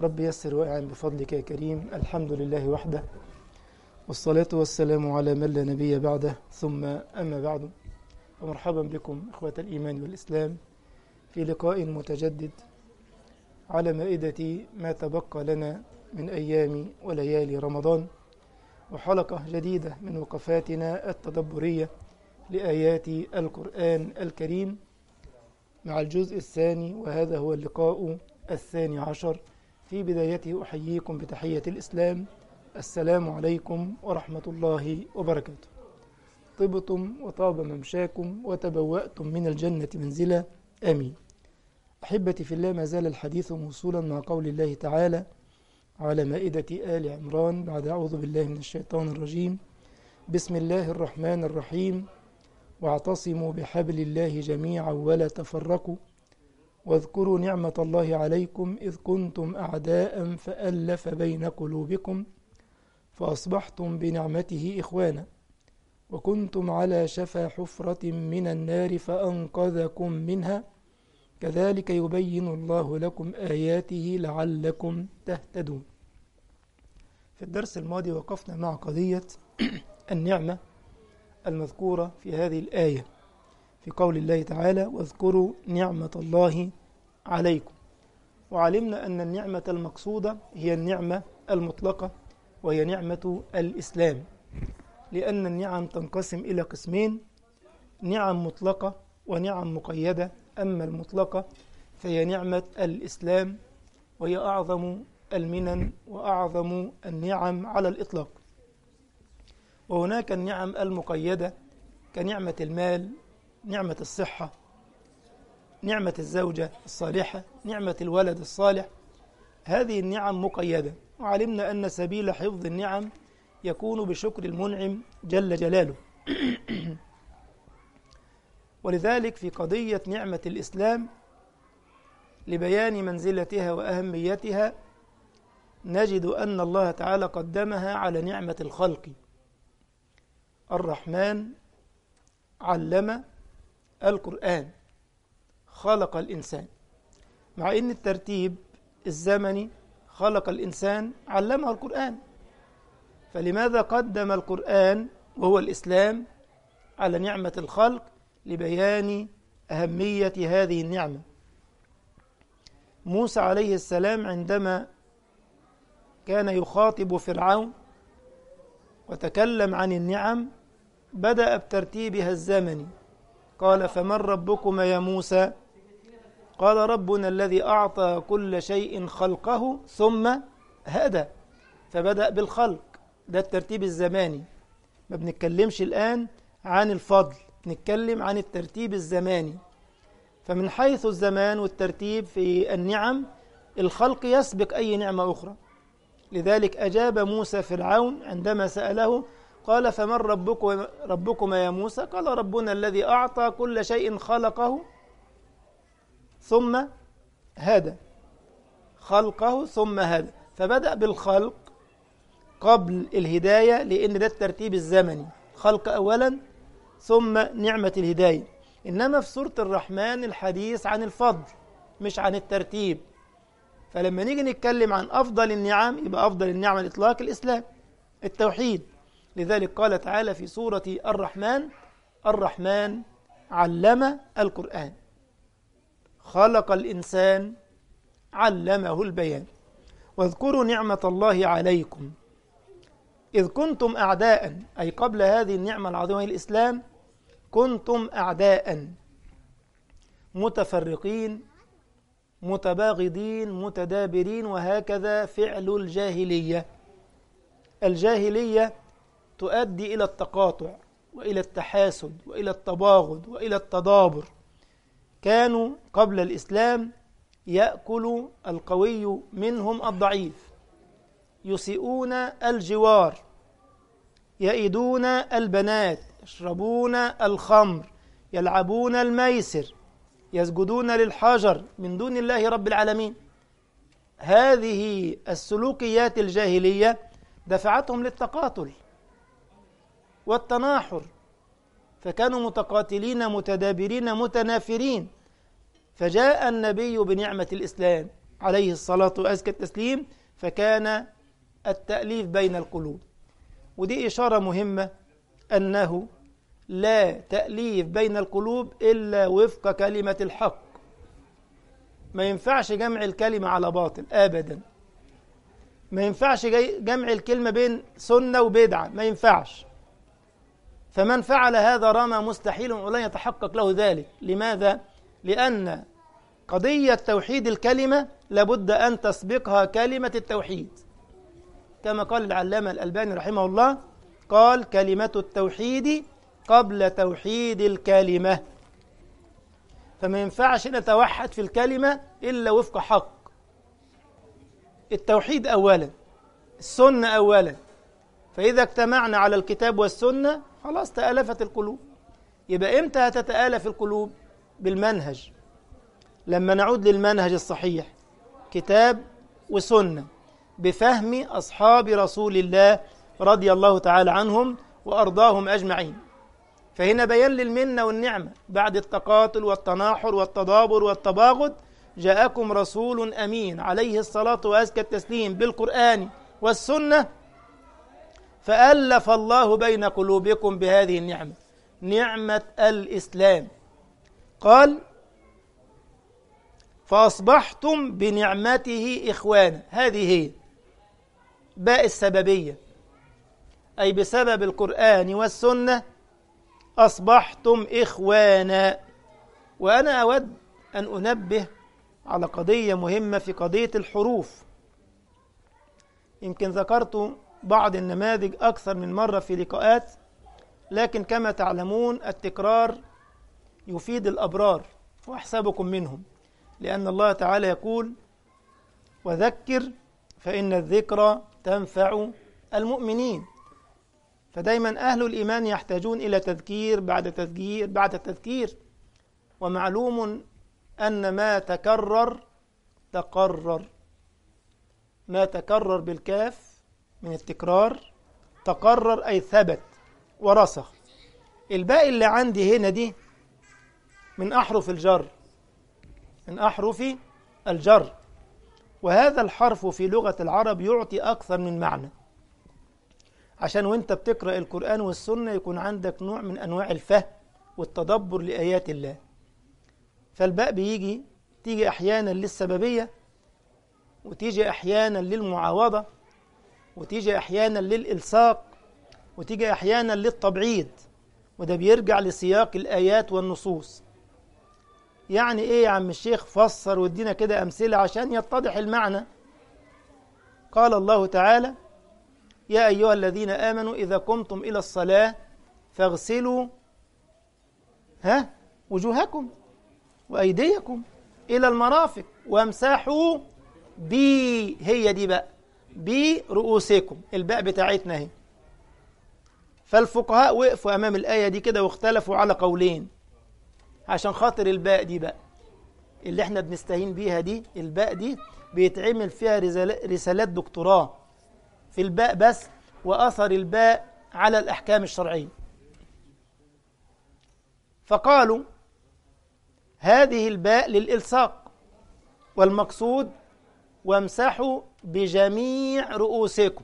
رب يسر وأعن بفضلك يا كريم الحمد لله وحده والصلاة والسلام على من لا نبي بعده ثم أما بعد ومرحبا بكم إخوة الإيمان والإسلام في لقاء متجدد على مائدة ما تبقى لنا من أيام وليالي رمضان وحلقة جديدة من وقفاتنا التدبرية لآيات القرآن الكريم مع الجزء الثاني وهذا هو اللقاء الثاني عشر في بدايته أحييكم بتحية الإسلام السلام عليكم ورحمة الله وبركاته طبتم وطاب ممشاكم وتبوأتم من الجنة منزلا آمين أحبتي في الله ما زال الحديث موصولا مع قول الله تعالى على مائدة آل عمران بعد أعوذ بالله من الشيطان الرجيم بسم الله الرحمن الرحيم واعتصموا بحبل الله جميعا ولا تفرقوا واذكروا نعمة الله عليكم إذ كنتم أعداء فألف بين قلوبكم فأصبحتم بنعمته إخوانا وكنتم على شفا حفرة من النار فأنقذكم منها كذلك يبين الله لكم آياته لعلكم تهتدون في الدرس الماضي وقفنا مع قضية النعمة المذكورة في هذه الآية في قول الله تعالى واذكروا نعمة الله عليكم وعلمنا أن النعمة المقصودة هي النعمة المطلقة وهي نعمة الإسلام لأن النعم تنقسم إلى قسمين نعم مطلقة ونعم مقيدة أما المطلقة فهي نعمة الإسلام وهي أعظم المنن وأعظم النعم على الإطلاق وهناك النعم المقيدة كنعمة المال نعمة الصحة نعمة الزوجة الصالحة نعمة الولد الصالح هذه النعم مقيدة وعلمنا أن سبيل حفظ النعم يكون بشكر المنعم جل جلاله ولذلك في قضية نعمة الإسلام لبيان منزلتها وأهميتها نجد أن الله تعالى قدمها على نعمة الخلق الرحمن علم القرآن خلق الإنسان مع أن الترتيب الزمني خلق الإنسان علمه القرآن فلماذا قدم القرآن وهو الإسلام على نعمة الخلق لبيان أهمية هذه النعمة موسى عليه السلام عندما كان يخاطب فرعون وتكلم عن النعم بدأ بترتيبها الزمني قال فمن ربكما يا موسى قال ربنا الذي أعطى كل شيء خلقه ثم هدى فبدأ بالخلق ده الترتيب الزماني ما بنتكلمش الآن عن الفضل نتكلم عن الترتيب الزماني فمن حيث الزمان والترتيب في النعم الخلق يسبق أي نعمة أخرى لذلك أجاب موسى فرعون عندما سأله قال فمن ربكم ربكما يا موسى قال ربنا الذي أعطى كل شيء خلقه ثم هدى خلقه ثم هدى فبدأ بالخلق قبل الهداية لأن ده الترتيب الزمني خلق أولا ثم نعمة الهداية إنما في سورة الرحمن الحديث عن الفضل مش عن الترتيب فلما نيجي نتكلم عن أفضل النعم يبقى أفضل النعم الإطلاق الإسلام التوحيد لذلك قال تعالى في سورة الرحمن الرحمن علم القرآن خلق الإنسان علمه البيان واذكروا نعمة الله عليكم إذ كنتم أعداء أي قبل هذه النعمة العظيمة الإسلام كنتم أعداء متفرقين متباغضين متدابرين وهكذا فعل الجاهلية الجاهلية تؤدي إلى التقاطع وإلى التحاسد وإلى التباغض وإلى التدابر كانوا قبل الإسلام يأكل القوي منهم الضعيف يسيئون الجوار يئدون البنات يشربون الخمر يلعبون الميسر يسجدون للحجر من دون الله رب العالمين هذه السلوكيات الجاهلية دفعتهم للتقاتل والتناحر فكانوا متقاتلين متدابرين متنافرين فجاء النبي بنعمة الإسلام عليه الصلاة وأزكى التسليم فكان التأليف بين القلوب ودي إشارة مهمة أنه لا تأليف بين القلوب إلا وفق كلمة الحق ما ينفعش جمع الكلمة على باطل أبدا ما ينفعش جمع الكلمة بين سنة وبدعة ما ينفعش فمن فعل هذا رمى مستحيل ولن يتحقق له ذلك لماذا؟ لأن قضية توحيد الكلمة لابد أن تسبقها كلمة التوحيد كما قال العلامة الألباني رحمه الله قال كلمة التوحيد قبل توحيد الكلمة فما ينفعش نتوحد في الكلمة إلا وفق حق التوحيد أولا السنة أولا فإذا اجتمعنا على الكتاب والسنة خلاص تآلفت القلوب يبقى إمتى هتتآلف القلوب بالمنهج لما نعود للمنهج الصحيح كتاب وسنة بفهم أصحاب رسول الله رضي الله تعالى عنهم وأرضاهم أجمعين فهنا بيان للمنة والنعمة بعد التقاتل والتناحر والتضابر والتباغض جاءكم رسول أمين عليه الصلاة وأزكى التسليم بالقرآن والسنة فألف الله بين قلوبكم بهذه النعمة نعمة الإسلام قال فأصبحتم بنعمته إخوانا هذه هي باء السببية أي بسبب القرآن والسنة أصبحتم إخوانا وأنا أود أن أنبه على قضية مهمة في قضية الحروف يمكن ذكرت بعض النماذج أكثر من مرة في لقاءات لكن كما تعلمون التكرار يفيد الأبرار وأحسبكم منهم لأن الله تعالى يقول وذكر فإن الذكرى تنفع المؤمنين فدايما أهل الإيمان يحتاجون إلى تذكير بعد تذكير بعد تذكير ومعلوم أن ما تكرر تقرر ما تكرر بالكاف من التكرار تقرر أي ثبت ورسخ الباقي اللي عندي هنا دي من أحرف الجر من أحرف الجر وهذا الحرف في لغة العرب يعطي أكثر من معنى عشان وانت بتقرأ القرآن والسنة يكون عندك نوع من أنواع الفهم والتدبر لآيات الله فالباء بيجي تيجي أحيانا للسببية وتيجي أحيانا للمعاوضة وتيجي أحيانا للإلصاق وتيجي أحيانا للتبعيض وده بيرجع لسياق الآيات والنصوص يعني إيه يا عم الشيخ فسر وادينا كده أمثلة عشان يتضح المعنى قال الله تعالى يا أيها الذين آمنوا إذا قمتم إلى الصلاة فاغسلوا ها وجوهكم وأيديكم إلى المرافق وامسحوا بي هي دي بقى برؤوسكم الباء بتاعتنا اهي فالفقهاء وقفوا أمام الآية دي كده واختلفوا على قولين عشان خاطر الباء دي بقى اللي احنا بنستهين بيها دي الباء دي بيتعمل فيها رسالات دكتوراه في الباء بس وأثر الباء على الأحكام الشرعية فقالوا هذه الباء للإلصاق والمقصود وامسحوا بجميع رؤوسكم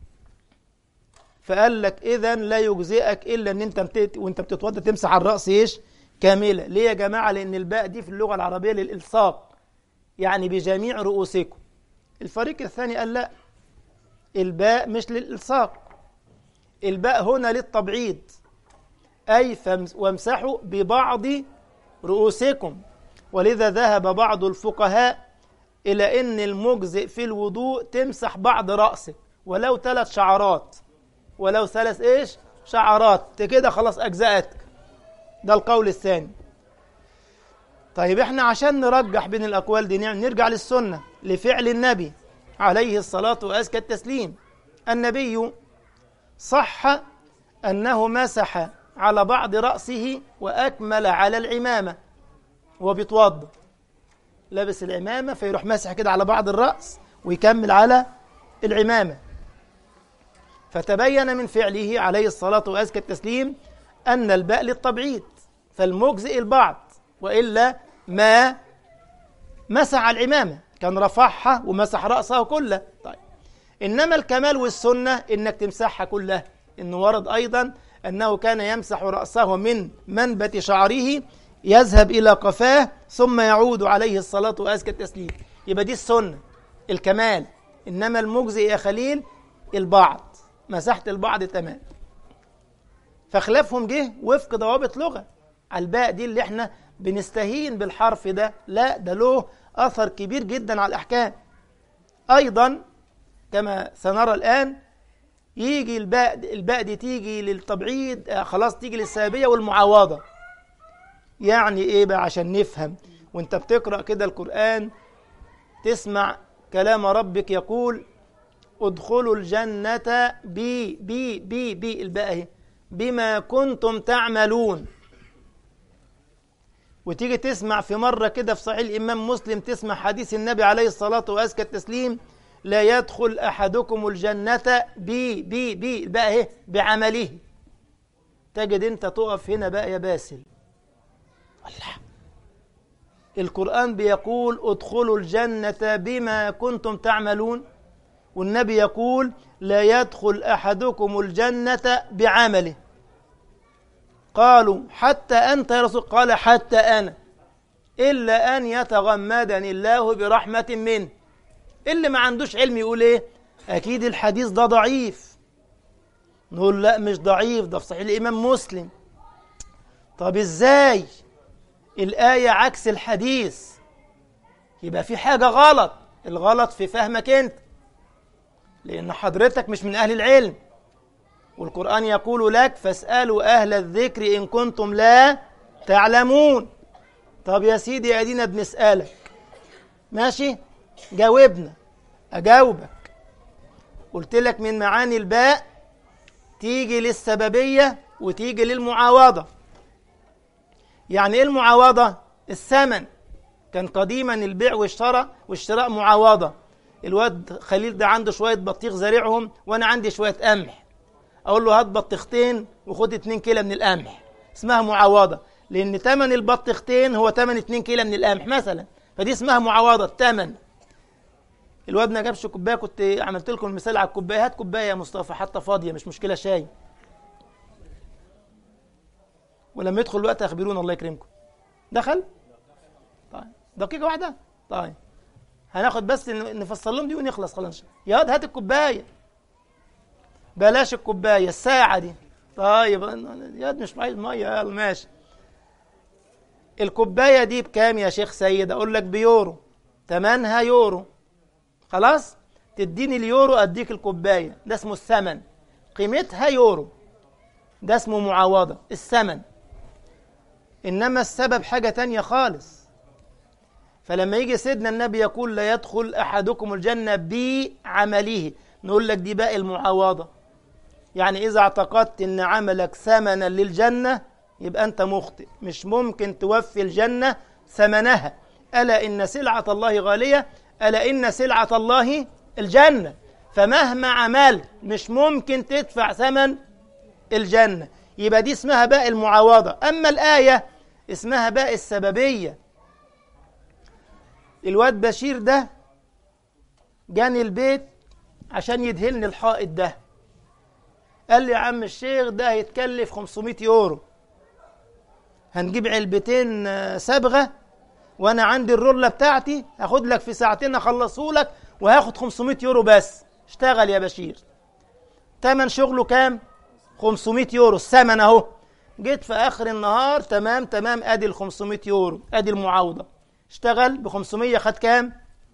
فقال لك اذا لا يجزئك الا ان انت متت... وانت بتتوضى تمسح على الراس ايش كامله ليه يا جماعه لان الباء دي في اللغه العربيه للالصاق يعني بجميع رؤوسكم الفريق الثاني قال لا الباء مش للالصاق الباء هنا للتبعيض اي فمس... وامسحوا ببعض رؤوسكم ولذا ذهب بعض الفقهاء إلى أن المجزئ في الوضوء تمسح بعض رأسك ولو ثلاث شعرات ولو ثلاث إيش شعرات كده خلاص أجزأتك ده القول الثاني طيب احنا عشان نرجح بين الأقوال دي نرجع للسنة لفعل النبي عليه الصلاة وأزكى التسليم النبي صح أنه مسح على بعض رأسه وأكمل على العمامة وهو بيتوضأ لابس العمامة فيروح مسح كده على بعض الرأس ويكمل على العمامة فتبين من فعله عليه الصلاة وأزكى التسليم أن الباء للتبعيض فالمجزئ البعض وإلا ما مسح العمامة كان رفعها ومسح رأسه كله طيب إنما الكمال والسنة إنك تمسحها كلها إنه ورد أيضا أنه كان يمسح رأسه من منبت شعره يذهب إلى قفاه ثم يعود عليه الصلاة وأزكى التسليم يبقى دي السنة الكمال إنما المجزئ يا خليل البعض مسحت البعض تمام فخلافهم جه وفق ضوابط لغة على الباء دي اللي احنا بنستهين بالحرف ده لا ده له أثر كبير جدا على الأحكام أيضا كما سنرى الآن يجي الباء الباء دي تيجي للتبعيد آه خلاص تيجي للسببية والمعاوضة يعني ايه بقى عشان نفهم وانت بتقرأ كده القرآن تسمع كلام ربك يقول ادخلوا الجنة بي بي بي بي الباء اهي بما كنتم تعملون وتيجي تسمع في مرة كده في صحيح الإمام مسلم تسمع حديث النبي عليه الصلاة وأزكى التسليم لا يدخل أحدكم الجنة بي بي بي بقى اهي بعمله تجد انت تقف هنا بقى يا باسل الله القرآن بيقول ادخلوا الجنة بما كنتم تعملون والنبي يقول لا يدخل أحدكم الجنة بعمله قالوا حتى أنت يا رسول قال حتى أنا إلا أن يتغمدني الله برحمة منه اللي ما عندوش علم يقول إيه أكيد الحديث ده ضعيف نقول لا مش ضعيف ده في صحيح الإمام مسلم طب إزاي الآية عكس الحديث يبقى في حاجة غلط الغلط في فهمك أنت لأن حضرتك مش من أهل العلم والقرآن يقول لك فاسألوا أهل الذكر إن كنتم لا تعلمون طب يا سيدي أدينا بنسألك ماشي جاوبنا أجاوبك قلت لك من معاني الباء تيجي للسببية وتيجي للمعاوضة يعني ايه المعاوضة الثمن كان قديما البيع والشراء والشراء معاوضة الواد خليل ده عنده شوية بطيخ زارعهم وانا عندي شوية قمح اقول له هات بطيختين وخد 2 كيلو من القمح اسمها معاوضة لان ثمن البطيختين هو ثمن 2 كيلو من القمح مثلا فدي اسمها معاوضة ثمن الواد ما جابش كوبايه كنت عملت لكم المثال على الكوبايه هات كوبايه يا مصطفى حتى فاضيه مش مشكله شاي ولما يدخل الوقت اخبرونا الله يكرمكم دخل طيب دقيقه واحده طيب هناخد بس نفصل لهم دي ونخلص خلاص يا واد هات الكوبايه بلاش الكوبايه الساعه دي طيب يا واد مش عايز ميه يلا ماشي الكوبايه دي بكام يا شيخ سيد اقول لك بيورو ثمنها يورو خلاص تديني اليورو اديك الكوبايه ده اسمه الثمن قيمتها يورو ده اسمه معاوضه الثمن انما السبب حاجه تانية خالص فلما يجي سيدنا النبي يقول لا يدخل احدكم الجنه بعمله نقول لك دي بقى المعاوضه يعني اذا اعتقدت ان عملك ثمنا للجنه يبقى انت مخطئ مش ممكن توفي الجنه ثمنها الا ان سلعه الله غاليه ألا إن سلعة الله الجنة فمهما عملت مش ممكن تدفع ثمن الجنة يبقى دي اسمها باء المعاوضة أما الآية اسمها باء السببية الواد بشير ده جاني البيت عشان يدهلني الحائط ده قال لي يا عم الشيخ ده هيتكلف 500 يورو هنجيب علبتين صبغه وانا عندي الرولة بتاعتي هاخد لك في ساعتين اخلصه لك وهاخد 500 يورو بس اشتغل يا بشير تمن شغله كام 500 يورو الثمن اهو جيت في اخر النهار تمام تمام ادي ال 500 يورو ادي المعاوضه اشتغل ب 500 خد كام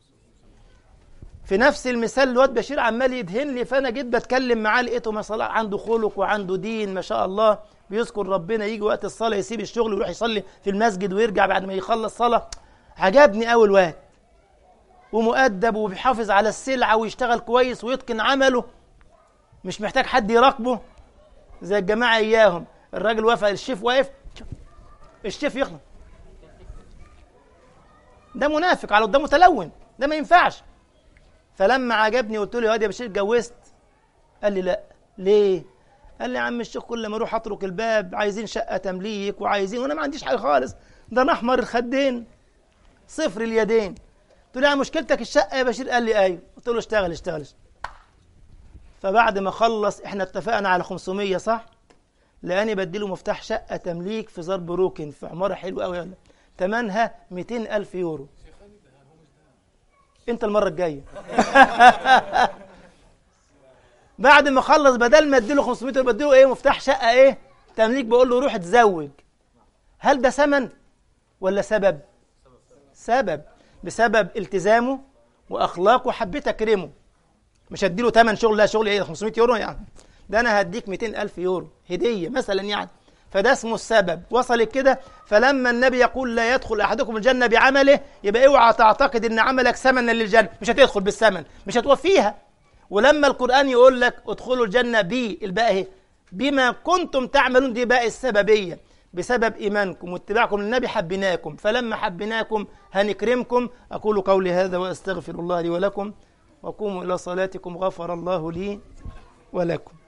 في نفس المثال الواد بشير عمال يدهن لي فانا جيت بتكلم معاه لقيته ما صلاة عنده خلق وعنده دين ما شاء الله بيذكر ربنا يجي وقت الصلاه يسيب الشغل ويروح يصلي في المسجد ويرجع بعد ما يخلص صلاه عجبني قوي الواد ومؤدب وبيحافظ على السلعه ويشتغل كويس ويتقن عمله مش محتاج حد يراقبه زي الجماعه اياهم الراجل واقف الشيف واقف الشيف يخلص ده منافق على ده متلون ده ما ينفعش فلما عجبني قلت له يا واد يا بشير اتجوزت قال لي لا ليه قال لي يا عم الشيخ كل ما اروح اترك الباب عايزين شقه تمليك وعايزين وانا ما عنديش حاجه خالص ده انا احمر الخدين صفر اليدين قلت له يعني مشكلتك الشقه يا بشير قال لي ايوه قلت له اشتغل اشتغل, اشتغل. فبعد ما خلص احنا اتفقنا على 500 صح لاني بديله مفتاح شقه تمليك في زار بروكن في عماره حلوه قوي ثمنها 200 الف يورو انت المره الجايه بعد ما خلص بدل ما اديله 500 يورو بديله ايه مفتاح شقه ايه تمليك بقول له روح اتزوج هل ده ثمن ولا سبب سبب بسبب التزامه واخلاقه حبيت اكرمه مش هديله ثمن شغل لا شغل ايه 500 يورو يعني ده انا هديك 200 الف يورو هديه مثلا يعني فده اسمه السبب وصلت كده فلما النبي يقول لا يدخل احدكم الجنه بعمله يبقى اوعى تعتقد ان عملك ثمنا للجنه مش هتدخل بالثمن مش هتوفيها ولما القران يقول لك ادخلوا الجنه بي الباء اهي بما كنتم تعملون دي باء السببيه بسبب ايمانكم واتباعكم للنبي حبيناكم فلما حبيناكم هنكرمكم اقول قولي هذا واستغفر الله لي ولكم وقوموا الى صلاتكم غفر الله لي ولكم